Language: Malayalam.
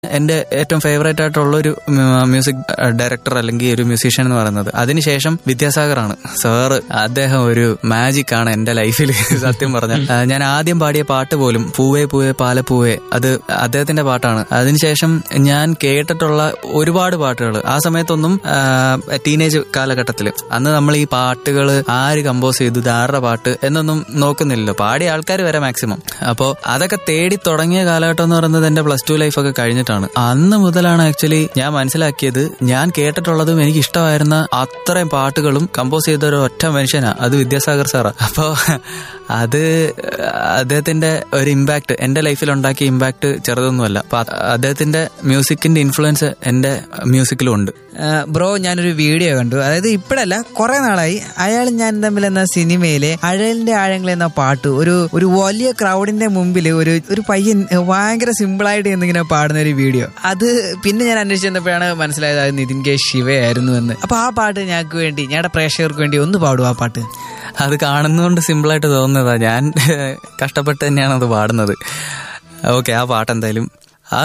എന്റെ ഏറ്റവും ഫേവറേറ്റ് ആയിട്ടുള്ള ഒരു മ്യൂസിക് ഡയറക്ടർ അല്ലെങ്കിൽ ഒരു മ്യൂസീഷ്യൻ എന്ന് പറയുന്നത് അതിനുശേഷം വിദ്യാസാഗറാണ് സാറ് അദ്ദേഹം ഒരു മാജിക് ആണ് എന്റെ ലൈഫിൽ സത്യം പറഞ്ഞാൽ ആ, ഞാൻ ആദ്യം പാടിയ പാട്ട് പോലും പൂവേ പൂവേ പാലപ്പൂവേ അത് അദ്ദേഹത്തിന്റെ പാട്ടാണ് അതിനുശേഷം ഞാൻ കേട്ടിട്ടുള്ള ഒരുപാട് പാട്ടുകൾ ആ സമയത്തൊന്നും ടീനേജ് കാലഘട്ടത്തിൽ അന്ന് നമ്മൾ ഈ പാട്ടുകൾ ആര് കമ്പോസ് ചെയ്തു ഇത് ആരുടെ പാട്ട് എന്നൊന്നും നോക്കുന്നില്ലല്ലോ പാടിയ ആൾക്കാർ വരെ മാക്സിമം അപ്പോൾ അതൊക്കെ തേടി തുടങ്ങിയ കാലഘട്ടം എന്ന് പറയുന്നത് എന്റെ പ്ലസ് ടു ലൈഫൊക്കെ കഴിഞ്ഞിട്ടാണ് അന്ന് മുതലാണ് ആക്ച്വലി ഞാൻ മനസ്സിലാക്കിയത് ഞാൻ കേട്ടിട്ടുള്ളതും എനിക്ക് ഇഷ്ടമായിരുന്ന അത്രയും പാട്ടുകളും കമ്പോസ് ചെയ്ത ഒരു ഒറ്റ മനുഷ്യനാ അത് വിദ്യാസാഗർ സാറാ അപ്പോ അത് അദ്ദേഹത്തിന്റെ ഒരു ഇമ്പാക്ട് എന്റെ ലൈഫിൽ ഉണ്ടാക്കിയ ഇമ്പാക്ട് ചെറുതൊന്നുമല്ല അപ്പൊ അത് അദ്ദേഹത്തിന്റെ മ്യൂസിക്കിന്റെ ഇൻഫ്ലുവൻസ് എന്റെ മ്യൂസിക്കിലും ഉണ്ട് ബ്രോ ഞാനൊരു വീഡിയോ കണ്ടു അതായത് ഇപ്പോഴല്ല കുറെ നാളായി അയാൾ ഞാൻ തമ്മിൽ എന്ന സിനിമയിലെ അഴലിന്റെ ആഴങ്ങൾ എന്ന പാട്ട് ഒരു ഒരു വലിയ ക്രൗഡിന്റെ മുമ്പിൽ ഒരു ഒരു പയ്യൻ ഭയങ്കര സിമ്പിളായിട്ട് എന്നിങ്ങനെ പാടുന്ന ഒരു വീഡിയോ അത് പിന്നെ ഞാൻ അന്വേഷിച്ച് ചെന്നപ്പോഴാണ് മനസ്സിലായത് അത് നിതിൻ കെ ശിവയായിരുന്നു എന്ന് അപ്പൊ ആ പാട്ട് ഞങ്ങൾക്ക് വേണ്ടി ഞങ്ങളുടെ പ്രേക്ഷകർക്ക് വേണ്ടി ഒന്ന് പാടും ആ പാട്ട് അത് കാണുന്നതുകൊണ്ട് സിമ്പിളായിട്ട് തോന്നുന്നതാ ഞാൻ കഷ്ടപ്പെട്ട് തന്നെയാണ് അത് പാടുന്നത് ഓക്കെ ആ പാട്ട് എന്തായാലും